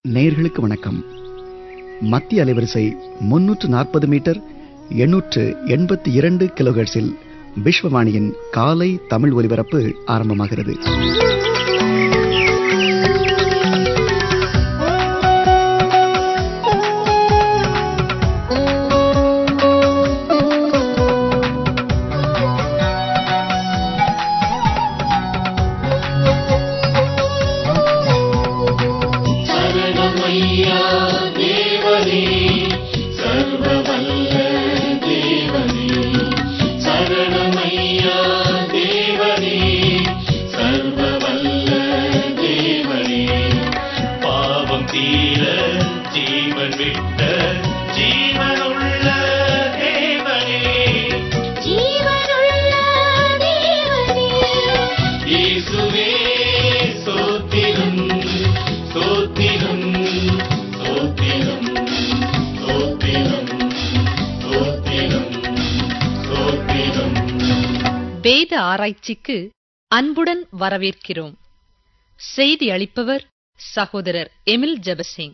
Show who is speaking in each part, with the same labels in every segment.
Speaker 1: நேயர்களுக்கு வணக்கம் மத்திய அலைவரிசை முன்னூற்று நாற்பது மீட்டர் எண்ணூற்று எண்பத்தி இரண்டு கிலோஹெர்ட்ஸில் விஸ்வவாணியின் காலை தமிழ் ஒலிபரப்பு ஆரம்பமாகிறது
Speaker 2: சரணமையா தேவனே சர்வவல்ல தேவனே சரணமையா தேவனே சர்வவல்ல தேவனே பாவம் தீர ஜீவன் விட்ட ஜீவனுள்ள தேவனே
Speaker 3: ஜீவனுள்ள தேவனே
Speaker 2: இயேசுவே ஸ்தோத்திரம் ஸ்தோத்திரம் ஸ்தோத்திரம் ஸ்தோத்திரம் ஸ்தோத்திரம் ஸ்தோத்திரம்
Speaker 4: வேத ஆராய்ச்சிக்கு அன்புடன் வரவேற்கிறோம் செய்தி அளிப்பவர் சகோதரர் எமில் ஜெபசிங்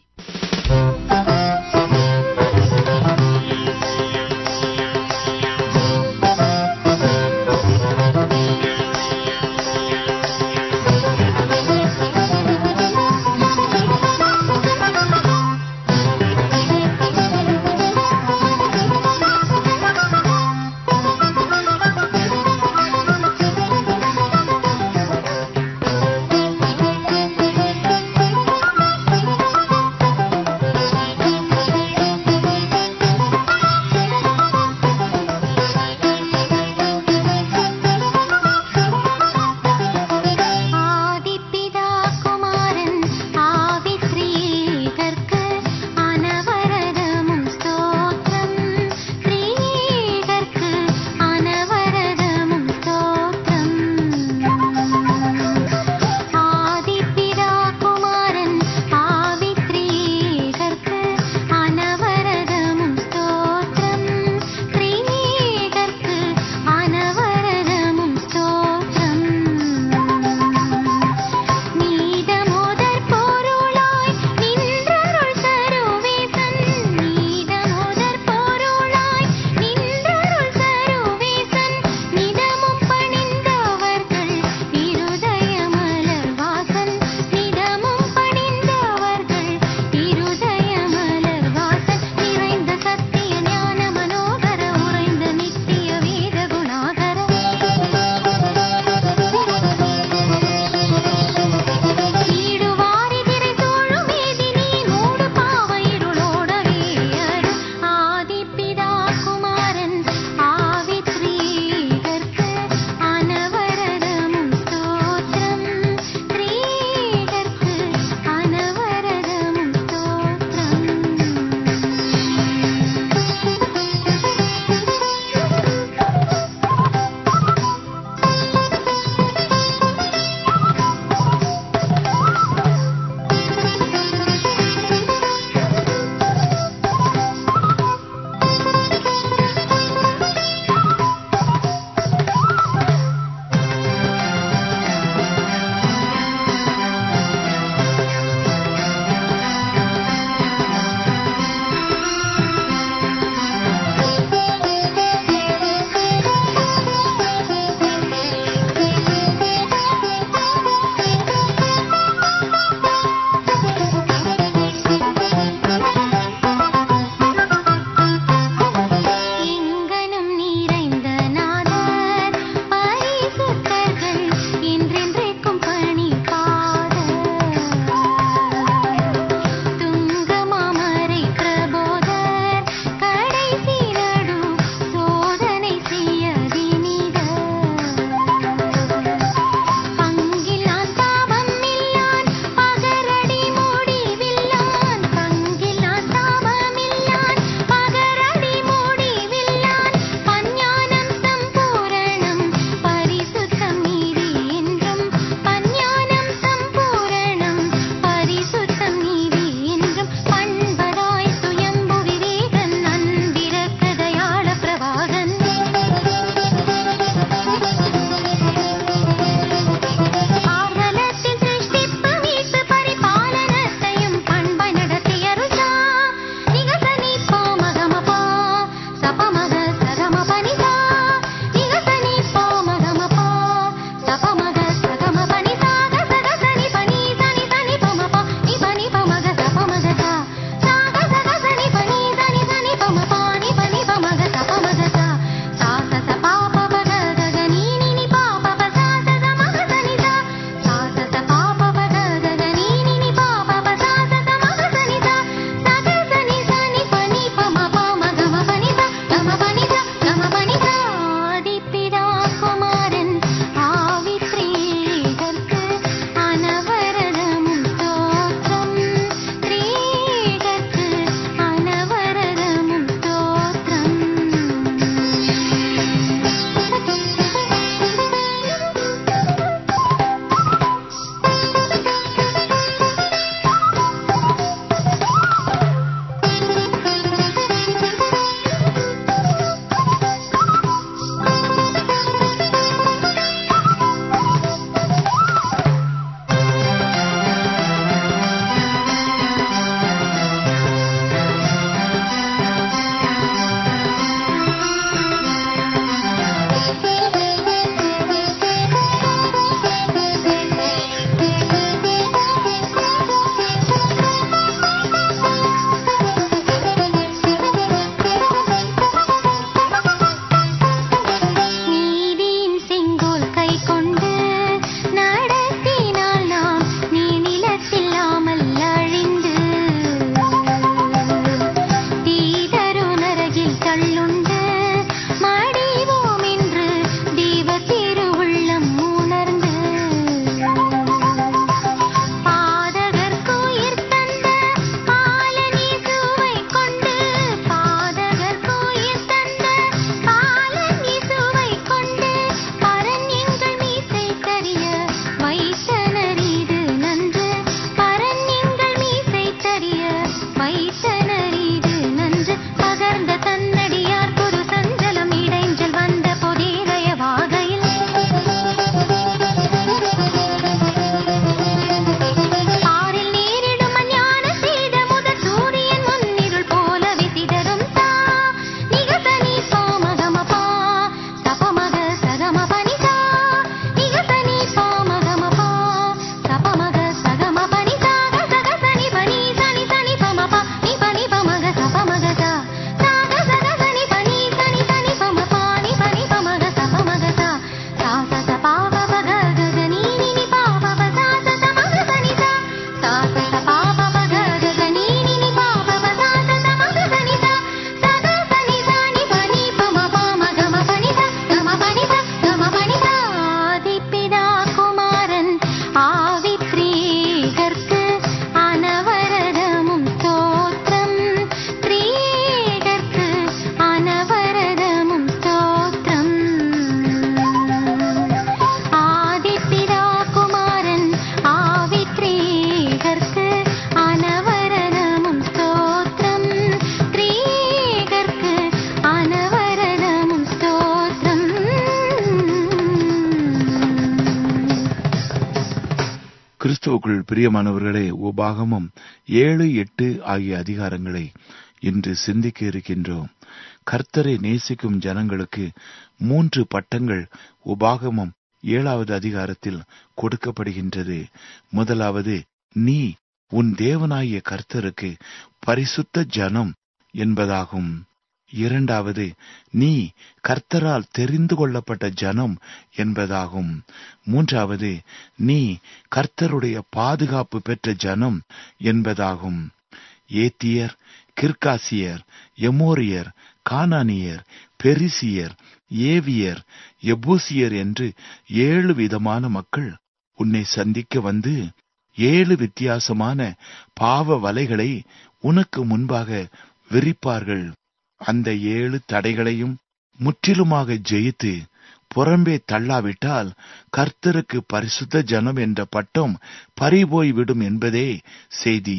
Speaker 5: கிறிஸ்துவுக்குள் பிரியமானவர்களே உபாகமம் ஏழு எட்டு ஆகிய அதிகாரங்களை இன்று சிந்திக்க இருக்கின்றோம் கர்த்தரை நேசிக்கும் ஜனங்களுக்கு மூன்று பட்டங்கள் உபாகமம் ஏழாவது அதிகாரத்தில் கொடுக்கப்படுகின்றது முதலாவது நீ உன் தேவனாகிய கர்த்தருக்கு பரிசுத்த ஜனம் என்பதாகும் இரண்டாவது நீ கர்த்தரால் தெரிந்து கொள்ளப்பட்ட ஜனம் என்பதாகும் மூன்றாவது நீ கர்த்தருடைய பாதுகாப்பு பெற்ற ஜனம் என்பதாகும் ஏத்தியர் கிர்காசியர் எமோரியர் கானானியர் பெரிசியர் ஏவியர் எபூசியர் என்று ஏழு விதமான மக்கள் உன்னை சந்திக்க வந்து ஏழு வித்தியாசமான பாவ வலைகளை உனக்கு முன்பாக விரிப்பார்கள் அந்த ஏழு தடைகளையும் முற்றிலுமாக ஜெயித்து புறம்பே தள்ளாவிட்டால் கர்த்தருக்கு பரிசுத்த ஜனம் என்ற பட்டம் பறிபோய்விடும் என்பதே செய்தி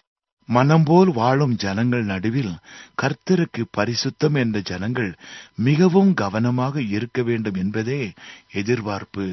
Speaker 5: மனம்போல் வாழும் ஜனங்கள் நடுவில் கர்த்தருக்கு பரிசுத்தம் என்ற ஜனங்கள் மிகவும் கவனமாக இருக்க வேண்டும் என்பதே எதிர்பார்ப்பு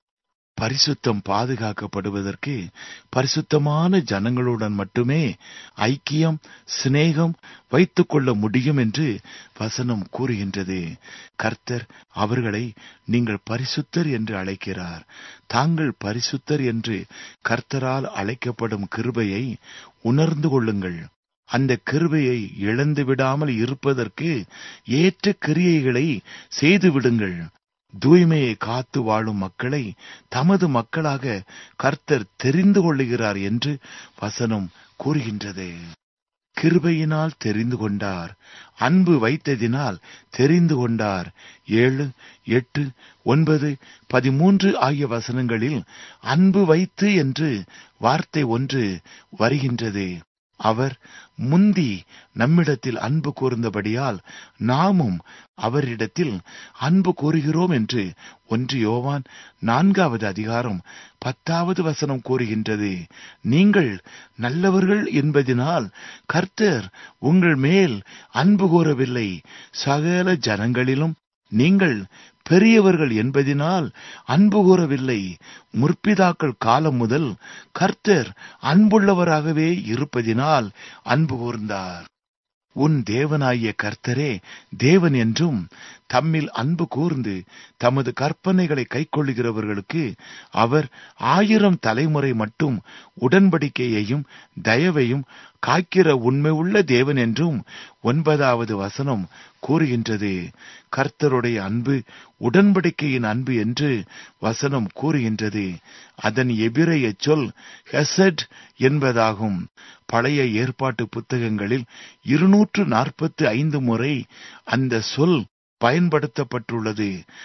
Speaker 5: பரிசுத்தம் பாதுகாக்கப்படுவதற்கு பரிசுத்தமான ஜனங்களுடன் மட்டுமே ஐக்கியம் சிநேகம் வைத்துக் கொள்ள முடியும் என்று வசனம் கூறுகின்றது கர்த்தர் அவர்களை நீங்கள் பரிசுத்தர் என்று அழைக்கிறார் தாங்கள் பரிசுத்தர் என்று கர்த்தரால் அழைக்கப்படும் கிருபையை உணர்ந்து கொள்ளுங்கள் அந்த கிருபையை இழந்து விடாமல் இருப்பதற்கு ஏற்ற கிரியைகளை செய்து விடுங்கள் தூய்மையை காத்து வாழும் மக்களை தமது மக்களாக கர்த்தர் தெரிந்து கொள்ளுகிறார் என்று வசனம் கூறுகின்றது கிருபையினால் தெரிந்து கொண்டார் அன்பு வைத்ததினால் தெரிந்து கொண்டார் ஏழு எட்டு ஒன்பது பதிமூன்று ஆகிய வசனங்களில் அன்பு வைத்து என்று வார்த்தை ஒன்று வருகின்றது அவர் முந்தி நம்மிடத்தில் அன்பு கூர்ந்தபடியால் நாமும் அவரிடத்தில் அன்பு கூறுகிறோம் என்று ஒன்று யோவான் நான்காவது அதிகாரம் பத்தாவது வசனம் கூறுகின்றது நீங்கள் நல்லவர்கள் என்பதினால் கர்த்தர் உங்கள் மேல் அன்பு கூறவில்லை சகல ஜனங்களிலும் நீங்கள் பெரியவர்கள் என்பதினால் அன்பு கூறவில்லை முற்பிதாக்கள் காலம் முதல் கர்த்தர் அன்புள்ளவராகவே இருப்பதினால் அன்பு கூர்ந்தார் உன் தேவனாகிய கர்த்தரே தேவன் என்றும் தம்மில் அன்பு கூர்ந்து தமது கற்பனைகளை கைக்கொள்ளுகிறவர்களுக்கு அவர் ஆயிரம் தலைமுறை மட்டும் உடன்படிக்கையையும் தயவையும் காக்கிற உண்மை உள்ள தேவன் என்றும் ஒன்பதாவது வசனம் கூறுகின்றது கர்த்தருடைய அன்பு உடன்படிக்கையின் அன்பு என்று வசனம் கூறுகின்றது அதன் எபிரைய சொல் ஹெசட் என்பதாகும் பழைய ஏற்பாட்டு புத்தகங்களில் இருநூற்று நாற்பத்தி ஐந்து முறை அந்த சொல் பயன்படுத்தப்பட்டுள்ளது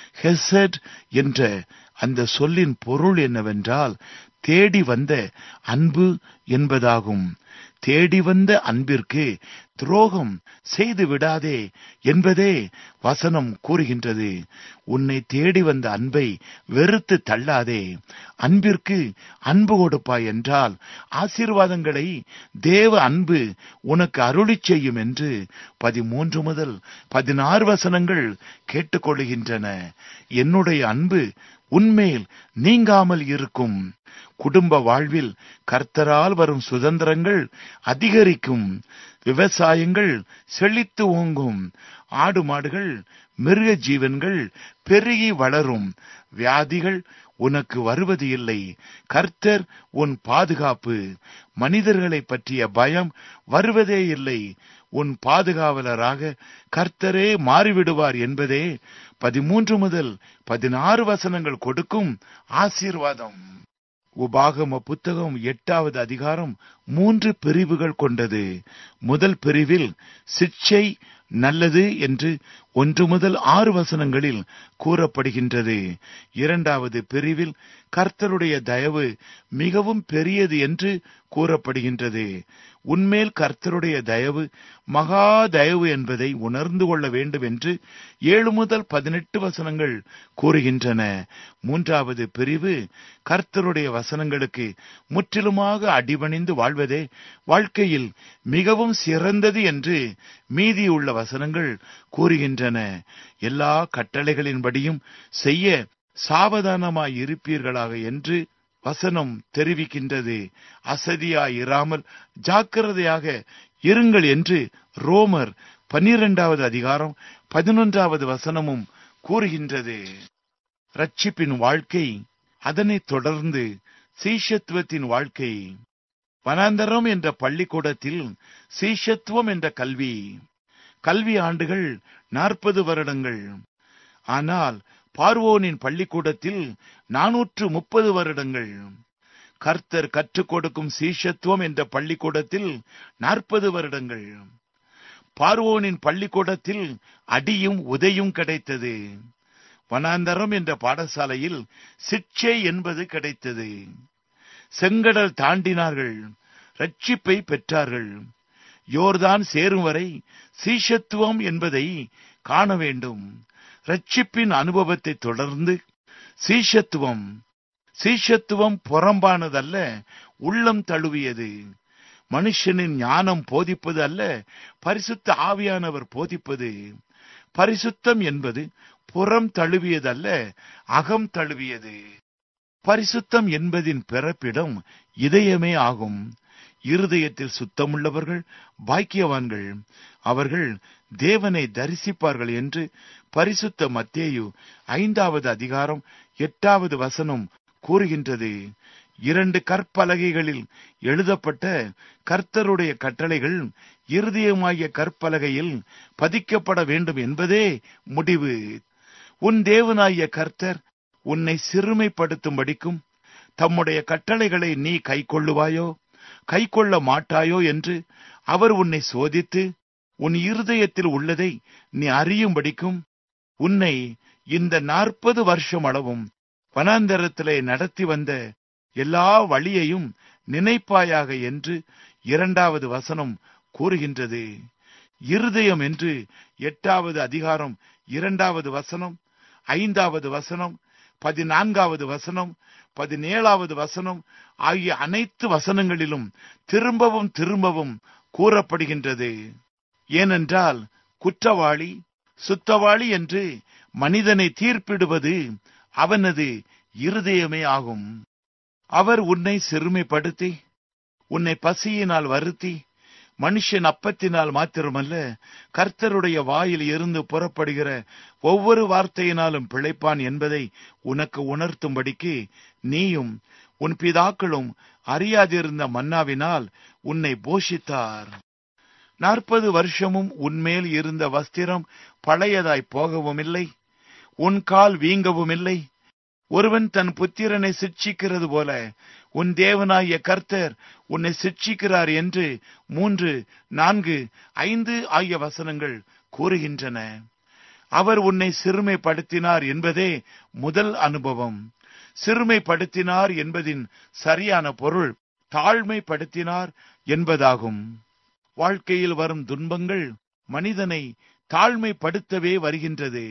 Speaker 5: ஹெசட் என்ற அந்த சொல்லின் பொருள் என்னவென்றால் தேடி வந்த அன்பு என்பதாகும் தேடி வந்த அன்பிற்கு துரோகம் செய்து விடாதே என்பதே வசனம் கூறுகின்றது உன்னை தேடி வந்த அன்பை வெறுத்து தள்ளாதே அன்பிற்கு அன்பு கொடுப்பாய் என்றால் ஆசீர்வாதங்களை தேவ அன்பு உனக்கு அருளிச் செய்யும் என்று பதிமூன்று முதல் பதினாறு வசனங்கள் கேட்டுக்கொள்கின்றன என்னுடைய அன்பு உன்மேல் நீங்காமல் இருக்கும் குடும்ப வாழ்வில் கர்த்தரால் வரும் சுதந்திரங்கள் அதிகரிக்கும் விவசாயங்கள் செழித்து ஓங்கும் ஆடு மாடுகள் மிருக ஜீவன்கள் பெருகி வளரும் வியாதிகள் உனக்கு வருவது இல்லை கர்த்தர் உன் பாதுகாப்பு மனிதர்களை பற்றிய பயம் வருவதே இல்லை உன் பாதுகாவலராக கர்த்தரே மாறிவிடுவார் என்பதே பதிமூன்று முதல் பதினாறு வசனங்கள் கொடுக்கும் ஆசீர்வாதம் உபாகம புத்தகம் எட்டாவது அதிகாரம் மூன்று பிரிவுகள் கொண்டது முதல் பிரிவில் சிக்ஷை நல்லது என்று ஒன்று முதல் ஆறு வசனங்களில் கூறப்படுகின்றது இரண்டாவது பிரிவில் கர்த்தருடைய தயவு மிகவும் பெரியது என்று கூறப்படுகின்றது உன்மேல் கர்த்தருடைய தயவு மகா தயவு என்பதை உணர்ந்து கொள்ள வேண்டும் என்று ஏழு முதல் பதினெட்டு வசனங்கள் கூறுகின்றன மூன்றாவது பிரிவு கர்த்தருடைய வசனங்களுக்கு முற்றிலுமாக அடிபணிந்து வாழ்வதே வாழ்க்கையில் மிகவும் சிறந்தது என்று மீதியுள்ள வசனங்கள் கூறுகின்றன எல்லா கட்டளைகளின்படியும் செய்ய சாவதானமாய் இருப்பீர்களாக என்று வசனம் தெரிவிக்கின்றது அசதியாயிராமல் ஜாக்கிரதையாக இருங்கள் என்று ரோமர் பன்னிரெண்டாவது அதிகாரம் பதினொன்றாவது வசனமும் கூறுகின்றது ரட்சிப்பின் வாழ்க்கை அதனைத் தொடர்ந்து சீஷத்துவத்தின் வாழ்க்கை வனாந்தரம் என்ற பள்ளிக்கூடத்தில் சீஷத்துவம் என்ற கல்வி கல்வி ஆண்டுகள் நாற்பது வருடங்கள் ஆனால் பார்வோனின் பள்ளிக்கூடத்தில் நானூற்று முப்பது வருடங்கள் கர்த்தர் கற்றுக் கொடுக்கும் சீஷத்துவம் என்ற பள்ளிக்கூடத்தில் நாற்பது வருடங்கள் பார்வோனின் பள்ளிக்கூடத்தில் அடியும் உதையும் கிடைத்தது வனாந்தரம் என்ற பாடசாலையில் சிக்ஷை என்பது கிடைத்தது செங்கடல் தாண்டினார்கள் ரட்சிப்பை பெற்றார்கள் யோர்தான் சேரும் வரை சீஷத்துவம் என்பதை காண வேண்டும் ரட்சிப்பின் அனுபவத்தை தொடர்ந்து சீஷத்துவம் சீஷத்துவம் புறம்பானதல்ல உள்ளம் தழுவியது மனுஷனின் ஞானம் போதிப்பது அல்ல பரிசுத்த ஆவியானவர் போதிப்பது பரிசுத்தம் என்பது புறம் தழுவியதல்ல அகம் தழுவியது பரிசுத்தம் என்பதின் பிறப்பிடம் இதயமே ஆகும் இருதயத்தில் சுத்தமுள்ளவர்கள் பாக்கியவான்கள் அவர்கள் தேவனை தரிசிப்பார்கள் என்று பரிசுத்த மத்தேயு ஐந்தாவது அதிகாரம் எட்டாவது வசனம் கூறுகின்றது இரண்டு கற்பலகைகளில் எழுதப்பட்ட கர்த்தருடைய கட்டளைகள் இருதயமாகிய கற்பலகையில் பதிக்கப்பட வேண்டும் என்பதே முடிவு உன் தேவனாகிய கர்த்தர் உன்னை சிறுமைப்படுத்தும்படிக்கும் தம்முடைய கட்டளைகளை நீ கைக்கொள்ளுவாயோ கைக்கொள்ள மாட்டாயோ என்று அவர் உன்னை சோதித்து உன் இருதயத்தில் உள்ளதை நீ அறியும்படிக்கும் உன்னை இந்த நாற்பது வருஷம் அளவும் வனாந்தரத்திலே நடத்தி வந்த எல்லா வழியையும் நினைப்பாயாக என்று இரண்டாவது வசனம் கூறுகின்றது இருதயம் என்று எட்டாவது அதிகாரம் இரண்டாவது வசனம் ஐந்தாவது வசனம் பதினான்காவது வசனம் பதினேழாவது வசனம் ஆகிய அனைத்து வசனங்களிலும் திரும்பவும் திரும்பவும் கூறப்படுகின்றது ஏனென்றால் குற்றவாளி சுத்தவாளி என்று மனிதனை தீர்ப்பிடுவது அவனது இருதயமே ஆகும் அவர் உன்னை சிறுமைப்படுத்தி உன்னை பசியினால் வருத்தி மனுஷன் அப்பத்தினால் மாத்திரமல்ல கர்த்தருடைய வாயில் இருந்து புறப்படுகிற ஒவ்வொரு வார்த்தையினாலும் பிழைப்பான் என்பதை உனக்கு உணர்த்தும்படிக்கு நீயும் உன் பிதாக்களும் அறியாதிருந்த மன்னாவினால் உன்னை போஷித்தார் நாற்பது வருஷமும் உன்மேல் இருந்த வஸ்திரம் பழையதாய் போகவும் இல்லை உன் கால் வீங்கவும் இல்லை ஒருவன் தன் புத்திரனை சிட்சிக்கிறது போல உன் தேவனாகிய கர்த்தர் உன்னை சிட்சிக்கிறார் என்று மூன்று நான்கு ஐந்து ஆகிய வசனங்கள் கூறுகின்றன அவர் உன்னை சிறுமைப்படுத்தினார் என்பதே முதல் அனுபவம் சிறுமைப்படுத்தினார் என்பதின் சரியான பொருள் தாழ்மைப்படுத்தினார் என்பதாகும் வாழ்க்கையில் வரும் துன்பங்கள் மனிதனை தாழ்மைப்படுத்தவே வருகின்றது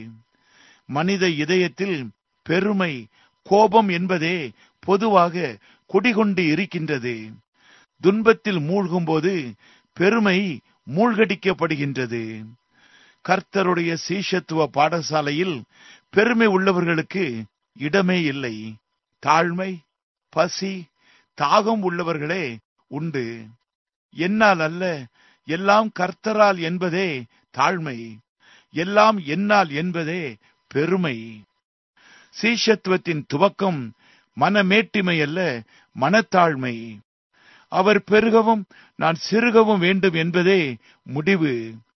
Speaker 5: மனித இதயத்தில் பெருமை கோபம் என்பதே பொதுவாக குடிகொண்டு இருக்கின்றது துன்பத்தில் மூழ்கும்போது பெருமை மூழ்கடிக்கப்படுகின்றது கர்த்தருடைய சீஷத்துவ பாடசாலையில் பெருமை உள்ளவர்களுக்கு இடமே இல்லை தாழ்மை பசி தாகம் உள்ளவர்களே உண்டு என்னால் அல்ல எல்லாம் கர்த்தரால் என்பதே தாழ்மை எல்லாம் என்னால் என்பதே பெருமை சீஷத்துவத்தின் துவக்கம் மனமேட்டிமை அல்ல மனத்தாழ்மை அவர் பெருகவும் நான் சிறுகவும் வேண்டும் என்பதே முடிவு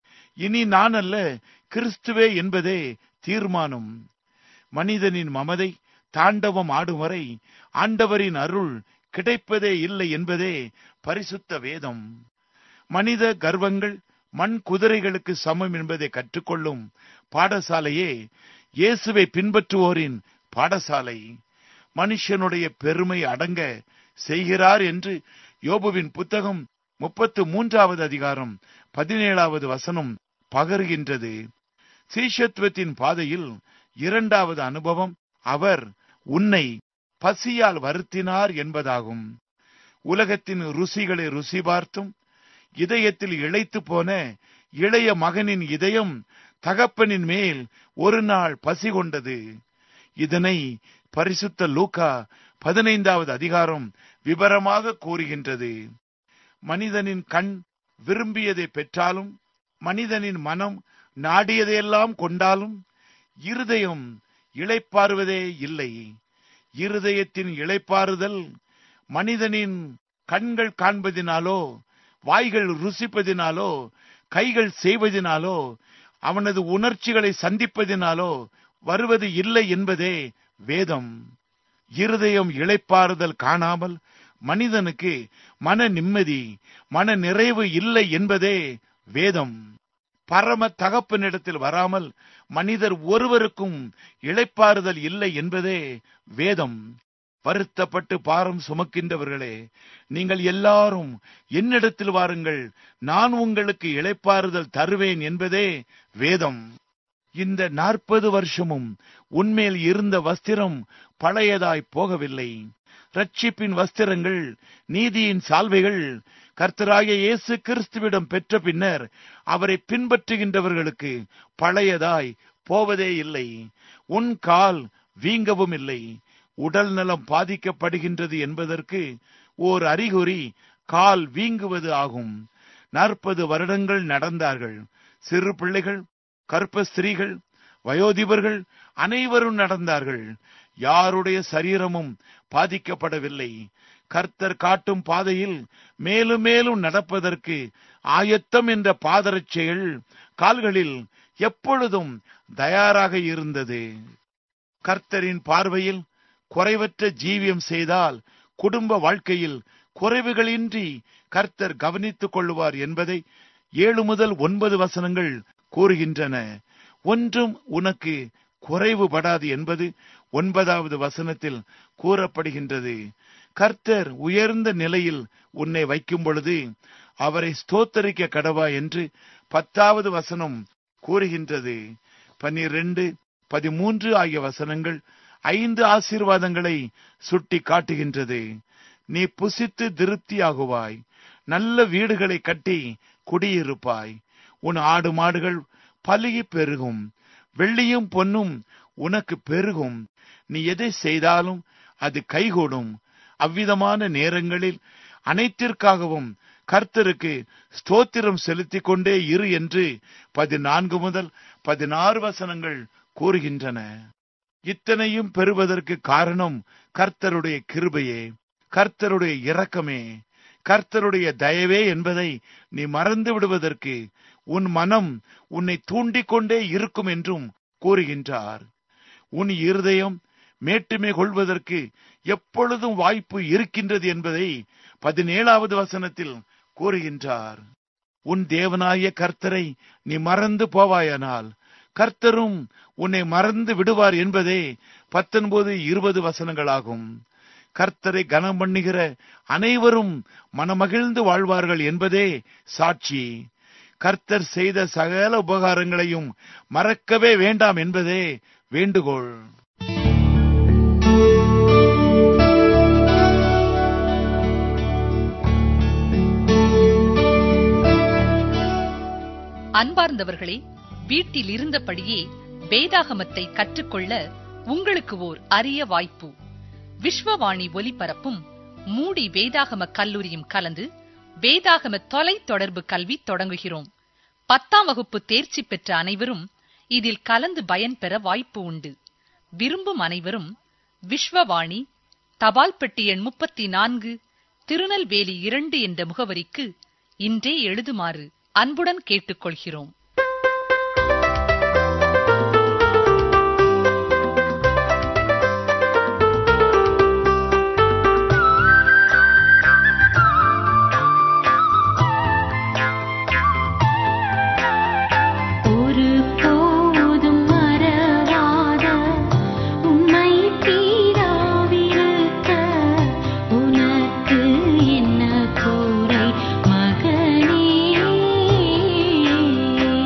Speaker 5: இனி நான் அல்ல கிறிஸ்துவே என்பதே தீர்மானம் மனிதனின் மமதை தாண்டவம் ஆடும் வரை ஆண்டவரின் அருள் கிடைப்பதே இல்லை என்பதே பரிசுத்த வேதம் மனித கர்வங்கள் மண் குதிரைகளுக்கு சமம் என்பதை கற்றுக்கொள்ளும் பாடசாலையே இயேசுவை பின்பற்றுவோரின் பாடசாலை மனுஷனுடைய பெருமை அடங்க செய்கிறார் என்று யோபுவின் புத்தகம் முப்பத்து மூன்றாவது அதிகாரம் பதினேழாவது வசனம் பகருகின்றது சீஷத்துவத்தின் பாதையில் இரண்டாவது அனுபவம் அவர் உன்னை பசியால் வருத்தினார் என்பதாகும் உலகத்தின் ருசிகளை ருசி பார்த்தும் இதயத்தில் இழைத்து போன இளைய மகனின் இதயம் தகப்பனின் மேல் ஒரு நாள் பசி கொண்டது இதனை பரிசுத்த லூக்கா பதினைந்தாவது அதிகாரம் விபரமாக கூறுகின்றது மனிதனின் கண் விரும்பியதை பெற்றாலும் மனிதனின் மனம் நாடியதையெல்லாம் கொண்டாலும் இருதயம் இளைப்பாறுவதே இல்லை இருதயத்தின் இளைப்பாறுதல் மனிதனின் கண்கள் காண்பதினாலோ வாய்கள் ருசிப்பதினாலோ கைகள் செய்வதினாலோ அவனது உணர்ச்சிகளை சந்திப்பதினாலோ வருவது இல்லை என்பதே வேதம் இருதயம் இளைப்பாறுதல் காணாமல் மனிதனுக்கு மன நிம்மதி மன நிறைவு இல்லை என்பதே வேதம் பரம தகப்பனிடத்தில் வராமல் மனிதர் ஒருவருக்கும் இளைப்பாறுதல் இல்லை என்பதே வேதம் வருத்தப்பட்டு பாரம் சுமக்கின்றவர்களே நீங்கள் எல்லாரும் என்னிடத்தில் வாருங்கள் நான் உங்களுக்கு இளைப்பாறுதல் தருவேன் என்பதே வேதம் இந்த நாற்பது வருஷமும் உன்மேல் இருந்த வஸ்திரம் பழையதாய் போகவில்லை ரட்சிப்பின் வஸ்திரங்கள் நீதியின் சால்வைகள் கர்த்தராகிய இயேசு கிறிஸ்துவிடம் பெற்ற பின்னர் அவரை பின்பற்றுகின்றவர்களுக்கு பழையதாய் போவதே இல்லை உன் கால் வீங்கவும் இல்லை உடல் நலம் பாதிக்கப்படுகின்றது என்பதற்கு ஓர் அறிகுறி கால் வீங்குவது ஆகும் நாற்பது வருடங்கள் நடந்தார்கள் சிறு பிள்ளைகள் கற்ப ஸ்திரீகள் வயோதிபர்கள் அனைவரும் நடந்தார்கள் யாருடைய சரீரமும் பாதிக்கப்படவில்லை கர்த்தர் காட்டும் பாதையில் மேலும் மேலும் நடப்பதற்கு ஆயத்தம் என்ற பாதரட்சைகள் கால்களில் எப்பொழுதும் தயாராக இருந்தது கர்த்தரின் பார்வையில் குறைவற்ற ஜீவியம் செய்தால் குடும்ப வாழ்க்கையில் குறைவுகளின்றி கர்த்தர் கவனித்துக் கொள்ளுவார் என்பதை ஏழு முதல் ஒன்பது வசனங்கள் கூறுகின்றன ஒன்றும் உனக்கு குறைவுபடாது என்பது ஒன்பதாவது வசனத்தில் கூறப்படுகின்றது கர்த்தர் உயர்ந்த நிலையில் உன்னை வைக்கும் பொழுது அவரை ஸ்தோத்தரிக்க கடவா என்று பத்தாவது வசனம் கூறுகின்றது பனிரெண்டு பதிமூன்று ஆகிய வசனங்கள் ஐந்து ஆசீர்வாதங்களை சுட்டி காட்டுகின்றது நீ புசித்து திருப்தியாகுவாய் நல்ல வீடுகளை கட்டி குடியிருப்பாய் உன் ஆடு மாடுகள் பலுகி பெருகும் வெள்ளியும் பொன்னும் உனக்கு பெருகும் நீ எதை செய்தாலும் அது கைகூடும் அவ்விதமான நேரங்களில் அனைத்திற்காகவும் கர்த்தருக்கு ஸ்தோத்திரம் செலுத்திக் கொண்டே இரு என்று பதினான்கு முதல் பதினாறு வசனங்கள் கூறுகின்றன இத்தனையும் பெறுவதற்கு காரணம் கர்த்தருடைய கிருபையே கர்த்தருடைய இரக்கமே கர்த்தருடைய தயவே என்பதை நீ மறந்து விடுவதற்கு உன் மனம் உன்னை தூண்டிக் கொண்டே இருக்கும் என்றும் கூறுகின்றார் உன் இருதயம் மேட்டுமை கொள்வதற்கு எப்பொழுதும் வாய்ப்பு இருக்கின்றது என்பதை பதினேழாவது வசனத்தில் கூறுகின்றார் உன் தேவனாய கர்த்தரை நீ மறந்து போவாயானால் கர்த்தரும் உன்னை மறந்து விடுவார் என்பதே பத்தொன்பது இருபது வசனங்களாகும் கர்த்தரை கனம் பண்ணுகிற அனைவரும் மனமகிழ்ந்து வாழ்வார்கள் என்பதே சாட்சி கர்த்தர் செய்த சகல உபகாரங்களையும் மறக்கவே வேண்டாம் என்பதே வேண்டுகோள்
Speaker 4: அன்பார்ந்தவர்களே வீட்டில் இருந்தபடியே வேதாகமத்தை கற்றுக்கொள்ள உங்களுக்கு ஓர் அரிய வாய்ப்பு விஸ்வவாணி ஒலிபரப்பும் மூடி வேதாகம கல்லூரியும் கலந்து வேதாகம தொலை தொடர்பு கல்வி தொடங்குகிறோம் பத்தாம் வகுப்பு தேர்ச்சி பெற்ற அனைவரும் இதில் கலந்து பயன்பெற வாய்ப்பு உண்டு விரும்பும் அனைவரும் விஸ்வவாணி தபால் பெட்டி எண் முப்பத்தி நான்கு திருநெல்வேலி இரண்டு என்ற முகவரிக்கு இன்றே எழுதுமாறு அன்புடன் கேட்டுக்கொள்கிறோம்
Speaker 3: ஒரு போதும் மறவாத உம்மை தீராவிருக்க உனக்கு என்ன குறை மகனே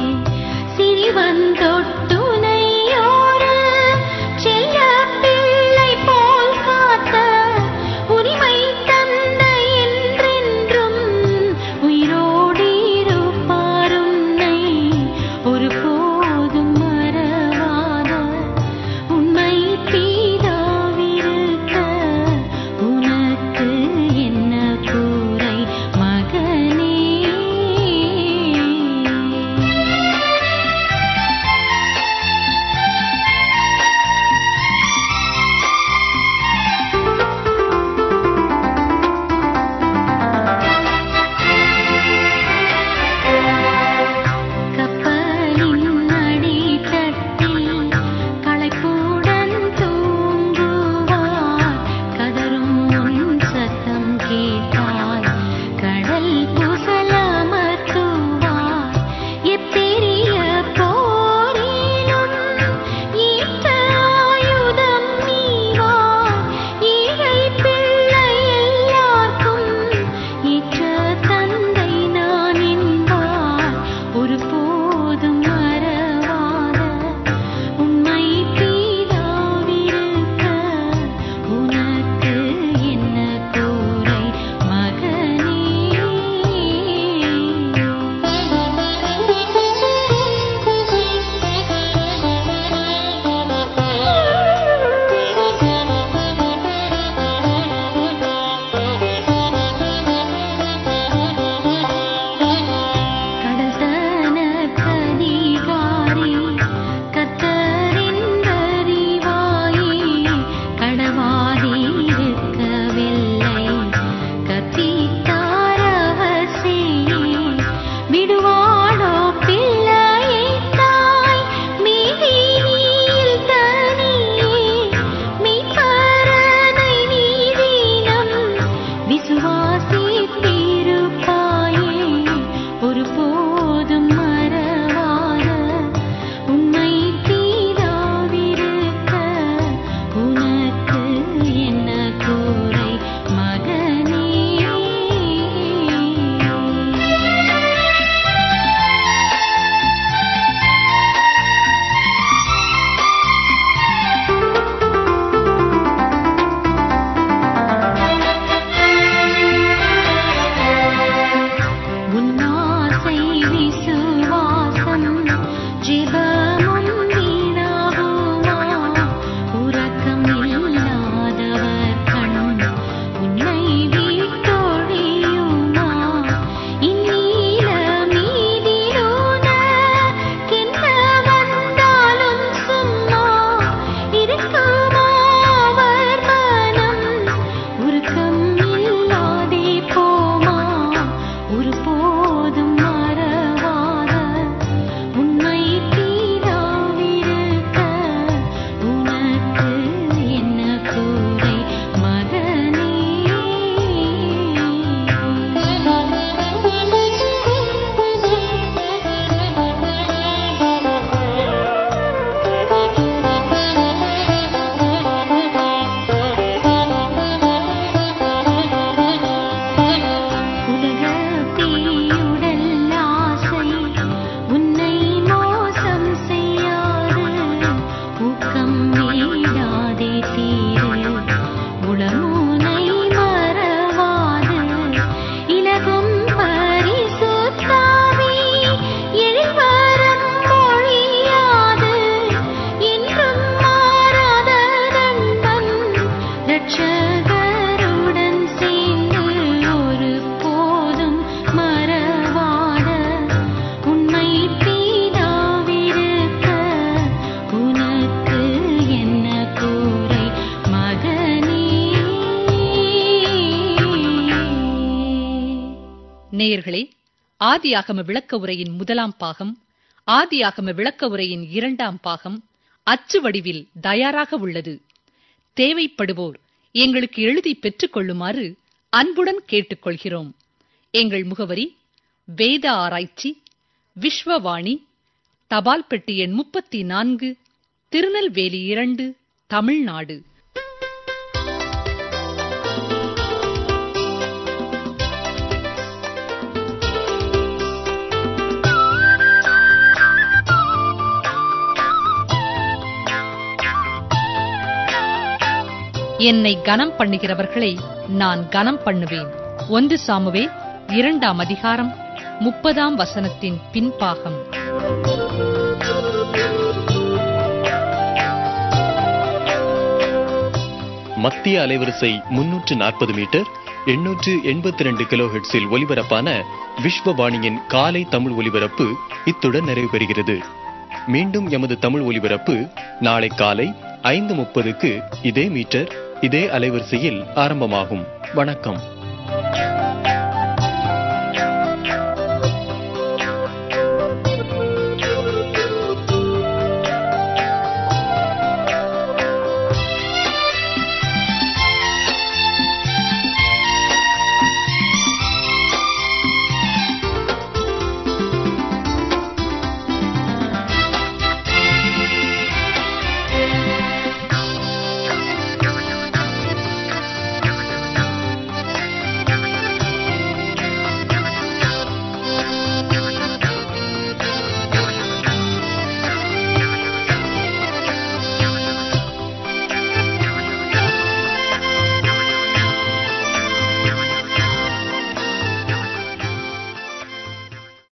Speaker 3: ஆசை விசுவாசம் ஜெபமும் வீணாகுமா உறக்கம் இல்லாதவர் கண் உன்னை விட்டொழியுமா இந்நீல மீதிலூன கென்ன வந்தாலும் சும்மா இருக்குமா அவர் மனம் உருக்கம் இல்லாதே போமா ஒருபோதும் மறவாத உண்மை தீராவிருக்க உனக்கு என்ன கூரை உலகத்தீயுடல் ஆசை உன்னை மோசம் செய்யாது ஊக்கம் வீடாதே தீரு உளமுனை மறவாது இலகும் பரிசுத்தாவி எழில்வரம் மொழியாது என்றும் மாறாத நண்பன் ரட்சகருடன் சேர்ந்து ஒரு போதும் மறவாத உண்மை பீடாவிருக்க உனக்கு என்ன கூரை மகனே
Speaker 4: நேயர்களே ஆதியாகம விளக்க உரையின் முதலாம் பாகம் ஆதியாகம விளக்க உரையின் இரண்டாம் பாகம் அச்சு வடிவில் தயாராக உள்ளது தேவைப்படுவோர் எங்களுக்கு எழுதி பெற்றுக் கொள்ளுமாறு அன்புடன் கேட்டுக்கொள்கிறோம் எங்கள் முகவரி வேத ஆராய்ச்சி விஸ்வவாணி தபால் பெட்டி எண் முப்பத்தி நான்கு திருநெல்வேலி இரண்டு தமிழ்நாடு என்னை கனம் பண்ணுகிறவர்களை நான் கனம் பண்ணுவேன் ஒன்று சாமுவே இரண்டாம் அதிகாரம் முப்பதாம் வசனத்தின் பின்பாகம்
Speaker 6: மத்திய அலைவரிசை முன்னூற்று நாற்பது மீட்டர் எண்ணூற்று எண்பத்தி ரெண்டு கிலோ ஹெர்ட்ஸில் ஒலிபரப்பான விஸ்வவாணியின் காலை தமிழ் ஒலிபரப்பு இத்துடன் நிறைவு பெறுகிறது மீண்டும் எமது தமிழ் ஒலிபரப்பு நாளை காலை ஐந்து முப்பதுக்கு இதே மீட்டர் இதே அலைவரிசையில் ஆரம்பமாகும் வணக்கம்